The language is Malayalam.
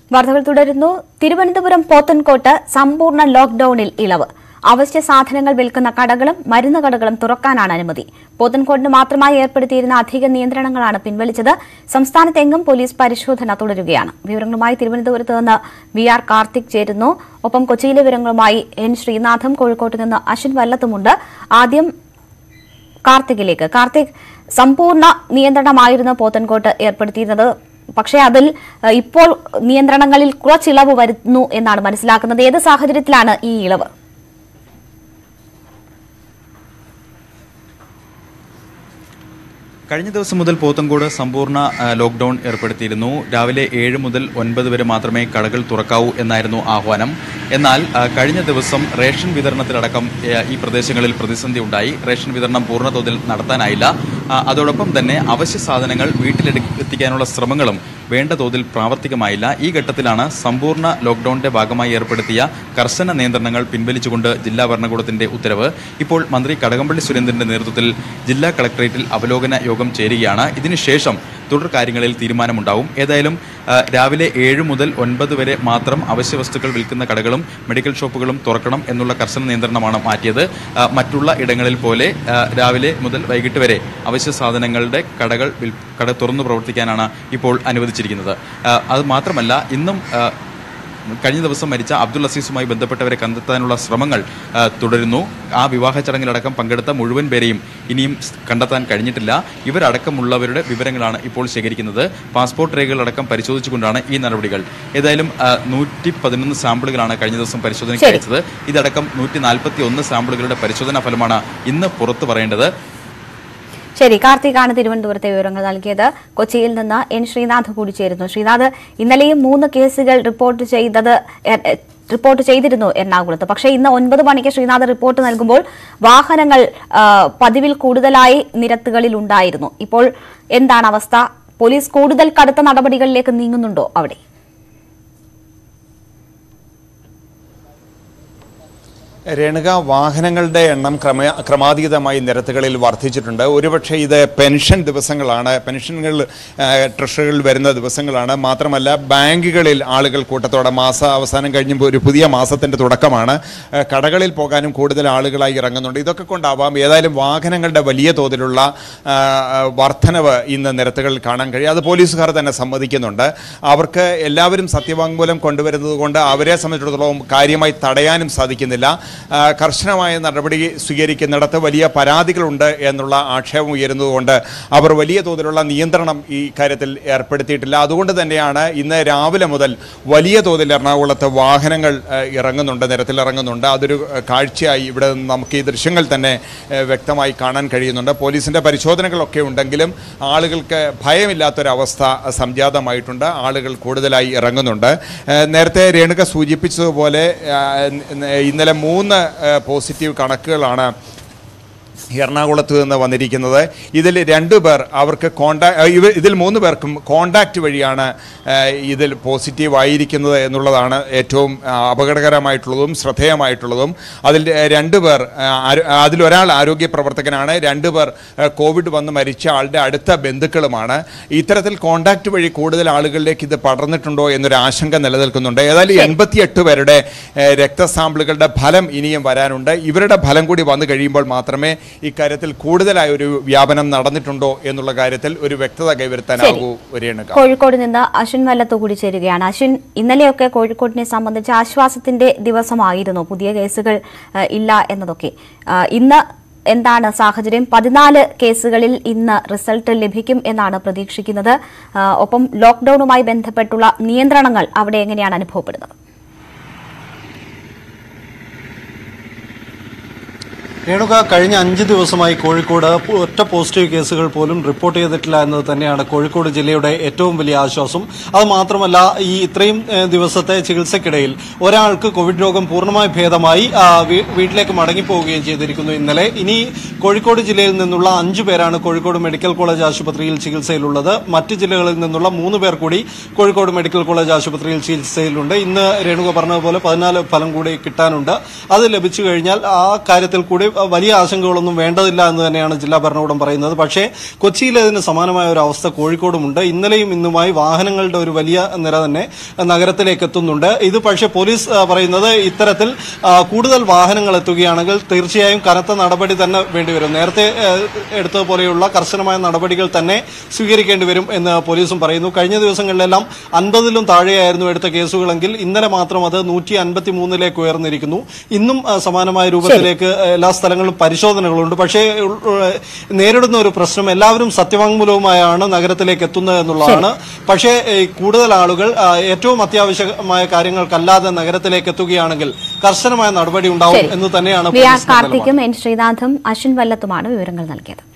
വാർത്തകൾ തുടരുന്നു തിരുവനന്തപുരം പോത്തൻകോട്ട് സമ്പൂർണ്ണ ലോക്ഡൌണിൽ ഇളവ് അവശ്യ സാധനങ്ങൾ വിൽക്കുന്ന കടകളും മരുന്ന് കടകളും തുറക്കാനാണ് അനുമതി പോത്തൻകോട്ടിന് മാത്രമായി ഏർപ്പെടുത്തിയിരുന്ന അധിക നിയന്ത്രണങ്ങളാണ് പിൻവലിച്ചത് സംസ്ഥാനത്തെങ്ങും പോലീസ് പരിശോധന തുടരുകയാണ് വിവരങ്ങളുമായി തിരുവനന്തപുരത്ത് നിന്ന് വി ആർ കാർത്തിക് ചേരുന്നു ഒപ്പം കൊച്ചിയിലെ വിവരങ്ങളുമായി എൻ ശ്രീനാഥും കോഴിക്കോട്ട് നിന്ന് അശ്വിൻ വല്ലത്തുമുണ്ട് ആദ്യം കാർത്തികിലേക്ക് കാർത്തിക് സമ്പൂർണ്ണ നിയന്ത്രണമായിരുന്നു പോത്തൻകോട്ട് ഏർപ്പെടുത്തിയിരുന്നത് പക്ഷേ അതിൽ ഏഹ്, ഇപ്പോൾ നിയന്ത്രണങ്ങളിൽ കുറച്ചിളവ് വരുന്നു എന്നാണ് മനസ്സിലാക്കുന്നത് ഏത് സാഹചര്യത്തിലാണ് ഈ ഇളവ് കഴിഞ്ഞ ദിവസം മുതൽ പോത്തങ്കോട് സമ്പൂർണ്ണ ആ, ലോക്ക്ഡൌൺ ഏർപ്പെടുത്തിയിരുന്നു രാവിലെ ഏഴ് മുതൽ ഒൻപത് വരെ മാത്രമേ കടകൾ തുറക്കാവൂ എന്നായിരുന്നു ആഹ്വാനം എന്നാൽ ആ, കഴിഞ്ഞ ദിവസം റേഷൻ വിതരണത്തിലടക്കം ആ, ഈ പ്രദേശങ്ങളിൽ പ്രതിസന്ധി ഉണ്ടായി റേഷൻ വിതരണം പൂർണ്ണതോതിൽ നടത്താനായില്ല ആ, അതോടൊപ്പം തന്നെ അവശ്യ സാധനങ്ങൾ വീട്ടിലെത്തിക്കാനുള്ള ശ്രമങ്ങളും വേണ്ട തോതിൽ പ്രാവർത്തികമായില്ല ഈ ഘട്ടത്തിലാണ് സമ്പൂർണ്ണ ലോക്ക്ഡൌണിന്റെ ഭാഗമായി ഏർപ്പെടുത്തിയ കർശന നിയന്ത്രണങ്ങൾ പിൻവലിച്ചുകൊണ്ട് ജില്ലാ ഭരണകൂടത്തിന്റെ ഉത്തരവ് ഇപ്പോൾ മന്ത്രി കടകംപള്ളി സുരേന്ദ്രന്റെ നേതൃത്വത്തിൽ ജില്ലാ കളക്ടറേറ്റിൽ അവലോകന യോഗം ചേരുകയാണ് ഇതിനുശേഷം തുടർ കാര്യങ്ങളിൽ തീരുമാനമുണ്ടാവും ഏതായാലും ആ, രാവിലെ ഏഴ് മുതൽ ഒൻപത് വരെ മാത്രം അവശ്യ വസ്തുക്കൾ വിൽക്കുന്ന കടകളും മെഡിക്കൽ ഷോപ്പുകളും തുറക്കണം എന്നുള്ള കർശന നിയന്ത്രണമാണ് മാറ്റിയത് ആ, മറ്റുള്ള ഇടങ്ങളിൽ പോലെ ആ, രാവിലെ മുതൽ വൈകിട്ട് വരെ അവശ്യ സാധനങ്ങളുടെ കടകൾ വിൽ- കട തുറന്നു പ്രവർത്തിക്കാനാണ് ഇപ്പോൾ അനുവദിച്ചിരിക്കുന്നത് ആ, അത് മാത്രമല്ല ഇന്നും ആ, കഴിഞ്ഞ ദിവസം മരിച്ച അബ്ദുൾ അസീസുമായി ബന്ധപ്പെട്ടവരെ കണ്ടെത്താനുള്ള ശ്രമങ്ങൾ ആ, തുടരുന്നു ആ വിവാഹ ചടങ്ങിലടക്കം പങ്കെടുത്ത മുഴുവൻ പേരെയും ഇനിയും സ് കണ്ടെത്താൻ കഴിഞ്ഞിട്ടില്ല ഇവരടക്കമുള്ളവരുടെ വിവരങ്ങളാണ് ഇപ്പോൾ ശേഖരിക്കുന്നത് പാസ്പോർട്ട് രേഖകളടക്കം പരിശോധിച്ചുകൊണ്ടാണ് ഈ നടപടികൾ ഏതായാലും നൂറ്റി പതിനൊന്ന് സാമ്പിളുകളാണ് കഴിഞ്ഞ ദിവസം പരിശോധനയ്ക്ക് ശരി. അയച്ചത് ഇതടക്കം നൂറ്റി നാൽപ്പത്തി ഒന്ന് സാമ്പിളുകളുടെ പരിശോധനാ ഫലമാണ് ഇന്ന് പുറത്തു പറയേണ്ടത് ശരി കാർത്തികാണ് തിരുവനന്തപുരത്തെ വിവരങ്ങൾ നൽകിയത് കൊച്ചിയിൽ നിന്ന് എൻ ശ്രീനാഥ് കൂടി ചേരുന്നു ശ്രീനാഥ് ഇന്നലെയും മൂന്ന് കേസുകൾ റിപ്പോർട്ട് ചെയ്തത് എ- എ- റിപ്പോർട്ട് ചെയ്തിരുന്നു എറണാകുളത്ത് പക്ഷേ ഇന്ന് ഒൻപത് മണിക്ക് ശ്രീനാഥ് റിപ്പോർട്ട് നൽകുമ്പോൾ വാഹനങ്ങൾ ആ, പതിവിൽ കൂടുതലായി നിരത്തുകളിൽ ഉണ്ടായിരുന്നു ഇപ്പോൾ എന്താണ് അവസ്ഥ പോലീസ് കൂടുതൽ കടുത്ത നടപടികളിലേക്ക് നീങ്ങുന്നുണ്ടോ അവിടെ രേണുക വാഹനങ്ങളുടെ എണ്ണം ക്രമ ക്രമാതീതമായി നിരത്തുകളിൽ വർദ്ധിച്ചിട്ടുണ്ട് ഒരുപക്ഷെ ഇത് പെൻഷൻ ദിവസങ്ങളാണ് പെൻഷനുകൾ ആ, ട്രഷറികളിൽ വരുന്ന ദിവസങ്ങളാണ് മാത്രമല്ല ബാങ്കുകളിൽ ആളുകൾ കൂട്ടത്തോടെ മാസ അവസാനം കഴിഞ്ഞപ്പോൾ ഒരു പുതിയ മാസത്തിൻ്റെ തുടക്കമാണ് ആ, കടകളിൽ പോകാനും കൂടുതൽ ആളുകളായി ഇറങ്ങുന്നുണ്ട് ഇതൊക്കെ കൊണ്ടാവാം ഏതായാലും വാഹനങ്ങളുടെ വലിയ തോതിലുള്ള ആ, വർധനവ് ഇന്ന് നിരത്തുകളിൽ കാണാൻ കഴിയും അത് പോലീസുകാർ തന്നെ സമ്മതിക്കുന്നുണ്ട് അവർക്ക് എല്ലാവരും സത്യവാങ്മൂലം കൊണ്ടുവരുന്നത് കൊണ്ട് അവരെ സംബന്ധിച്ചിടത്തോളം കാര്യമായി തടയാനും സാധിക്കുന്നില്ല ആ, കർശനമായ നടപടി സ്വീകരിക്കുന്നിടത്ത് വലിയ പരാതികളുണ്ട് എന്നുള്ള ആക്ഷേപം ഉയരുന്നതുകൊണ്ട് അവർ വലിയ തോതിലുള്ള നിയന്ത്രണം ഈ കാര്യത്തിൽ ഏർപ്പെടുത്തിയിട്ടില്ല അതുകൊണ്ട് തന്നെയാണ് ഇന്ന് രാവിലെ മുതൽ വലിയ തോതിൽ എറണാകുളത്ത് വാഹനങ്ങൾ ആ, ഇറങ്ങുന്നുണ്ട് നിരത്തിൽ ഇറങ്ങുന്നുണ്ട് അതൊരു ആ, കാഴ്ചയായി ഇവിടെ നിന്ന് നമുക്ക് ഈ ദൃശ്യങ്ങൾ തന്നെ ആ, വ്യക്തമായി കാണാൻ കഴിയുന്നുണ്ട് പോലീസിൻ്റെ പരിശോധനകളൊക്കെ ഉണ്ടെങ്കിലും ആളുകൾക്ക് ഭയമില്ലാത്തൊരവസ്ഥ സംജാതമായിട്ടുണ്ട് ആളുകൾ കൂടുതലായി ഇറങ്ങുന്നുണ്ട് ആ, നേരത്തെ രേണുക സൂചിപ്പിച്ചതുപോലെ ആ, ഇന്നലെ മൂന്ന് ആ, പോസിറ്റീവ് കണക്കുകളാണ് എറണാകുളത്ത് നിന്ന് വന്നിരിക്കുന്നത് ഇതിൽ രണ്ടു പേർ അവർക്ക് കോണ്ടാ ഇവ ഇതിൽ മൂന്ന് പേർക്കും കോണ്ടാക്റ്റ് വഴിയാണ് ആ, ഇതിൽ പോസിറ്റീവ് ആയിരിക്കുന്നത് എന്നുള്ളതാണ് ഏറ്റവും ആ, അപകടകരമായിട്ടുള്ളതും ശ്രദ്ധേയമായിട്ടുള്ളതും അതിൽ രണ്ട് പേർ ആ, ആരോ- അതിലൊരാൾ ആരോഗ്യ പ്രവർത്തകനാണ് രണ്ട് പേർ ആ, കോവിഡ് വന്ന് മരിച്ച ആളുടെ അടുത്ത ബന്ധുക്കളുമാണ് ഇത്തരത്തിൽ കോണ്ടാക്റ്റ് വഴി കൂടുതൽ ആളുകളിലേക്ക് ഇത് പടർന്നിട്ടുണ്ടോ എന്നൊരു ആശങ്ക നിലനിൽക്കുന്നുണ്ട് ഏതായാലും എൺപത്തിയെട്ട് പേരുടെ ആ, രക്തസാമ്പിളുകളുടെ ഫലം ഇനിയും വരാനുണ്ട് ഇവരുടെ ഫലം കൂടി വന്നു കഴിയുമ്പോൾ മാത്രമേ ഇക്കാര്യത്തിൽ കൂടുതലായ ഒരു വ്യാപനം നടന്നിട്ടുണ്ടോ എന്നുള്ള കാര്യത്തിൽ ഒരു വ്യക്തത കൈവരുത്താനാകൂ രേണുക കോഴിക്കോട് നിന്ന് അശ്വിൻ വല്ലത്തു കൂടി ചേരുകയാണ് അശ്വിൻ ഇന്നലെയൊക്കെ കോഴിക്കോടിനെ സംബന്ധിച്ച് ആശ്വാസത്തിന്റെ ദിവസമായിരുന്നു പുതിയ കേസുകൾ ആ, ഇല്ല എന്നതൊക്കെ ആ, ഇന്ന് എന്താണ് സാഹചര്യം പതിനാല് കേസുകളിൽ ഇന്ന് റിസൾട്ട് ലഭിക്കും എന്നാണ് പ്രതീക്ഷിക്കുന്നത് ആ, ഒപ്പം ലോക്ഡൌണുമായി ബന്ധപ്പെട്ടുള്ള നിയന്ത്രണങ്ങൾ അവിടെ എങ്ങനെയാണ് അനുഭവപ്പെടുന്നത് രേണുക കഴിഞ്ഞ അഞ്ച് ദിവസമായി കോഴിക്കോട് ഒറ്റ പോസിറ്റീവ് കേസുകൾ പോലും റിപ്പോർട്ട് ചെയ്തിട്ടില്ല എന്നത് തന്നെയാണ് കോഴിക്കോട് ജില്ലയുടെ ഏറ്റവും വലിയ ആശ്വാസം അത് മാത്രമല്ല ഈ ഇത്രയും ഏഹ്, ദിവസത്തെ ചികിത്സയ്ക്കിടയിൽ ഒരാൾക്ക് കോവിഡ് രോഗം പൂർണ്ണമായി ഭേദമായി ആ, വീ- വീട്ടിലേക്ക് മടങ്ങിപ്പോവുകയും ചെയ്തിരിക്കുന്നു ഇന്നലെ ഇനി കോഴിക്കോട് ജില്ലയിൽ നിന്നുള്ള അഞ്ചു പേരാണ് കോഴിക്കോട് മെഡിക്കൽ കോളേജ് ആശുപത്രിയിൽ ചികിത്സയിലുള്ളത് മറ്റ് ജില്ലകളിൽ നിന്നുള്ള മൂന്ന് പേർ കൂടി കോഴിക്കോട് മെഡിക്കൽ കോളേജ് ആശുപത്രിയിൽ ചികിത്സയിലുണ്ട് ഇന്ന് രേണുക പറഞ്ഞതുപോലെ പതിനാല് ഫലം കൂടി കിട്ടാനുണ്ട് അത് ലഭിച്ചു കഴിഞ്ഞാൽ ആ കാര്യത്തിൽ കൂടി അഹ് വലിയ ആശങ്കകളൊന്നും വേണ്ടതില്ല എന്ന് തന്നെയാണ് ജില്ലാ ഭരണകൂടം പറയുന്നത് പക്ഷേ കൊച്ചിയിൽ ഇതിന് സമാനമായ ഒരു അവസ്ഥ കോഴിക്കോടുമുണ്ട് ഇന്നലെയും ഇന്നുമായി വാഹനങ്ങളുടെ ഒരു വലിയ നിര തന്നെ അഹ് നഗരത്തിലേക്ക് എത്തുന്നുണ്ട് ഇത് പക്ഷേ പോലീസ് അഹ് പറയുന്നത് ഇത്തരത്തിൽ അഹ് കൂടുതൽ വാഹനങ്ങൾ എത്തുകയാണെങ്കിൽ തീർച്ചയായും കനത്ത നടപടി തന്നെ വേണ്ടിവരും നേരത്തെ അഹ് എടുത്തതുപോലെയുള്ള കർശനമായ നടപടികൾ തന്നെ സ്വീകരിക്കേണ്ടി വരും എന്ന് പോലീസും പറയുന്നു കഴിഞ്ഞ ദിവസങ്ങളിലെല്ലാം അൻപതിലും താഴെയായിരുന്നു എടുത്ത കേസുകളെങ്കിൽ ഇന്നലെ മാത്രം അത് നൂറ്റി അൻപത്തി മൂന്നിലേക്ക് ഉയർന്നിരിക്കുന്നു ഇന്നും ആ, സമാനമായ രൂപത്തിലേക്ക് ആ, എല്ലാ സ്ഥലങ്ങളിലും പരിശോധനകളുണ്ട് പക്ഷേ ഉൾ- ഉൾ- നേരിടുന്ന ഒരു പ്രശ്നം എല്ലാവരും സത്യവാങ്മൂലവുമായാണ് നഗരത്തിലേക്ക് എത്തുന്നത് എന്നുള്ളതാണ് പക്ഷേ ഏ, കൂടുതൽ ആളുകൾ ആ, ഏറ്റവും അത്യാവശ്യമായ കാര്യങ്ങൾക്കല്ലാതെ നഗരത്തിലേക്ക് എത്തുകയാണെങ്കിൽ കർശനമായ നടപടി ഉണ്ടാവും ശരി. എന്ന് തന്നെയാണ് വി ആർ പോലീസ് നിലപാട്. കാർത്തിക്കും എൻ ശ്രീനാഥും അശ്വിൻ വല്ലത്തുമാണ് വിവരങ്ങൾ നൽകിയത്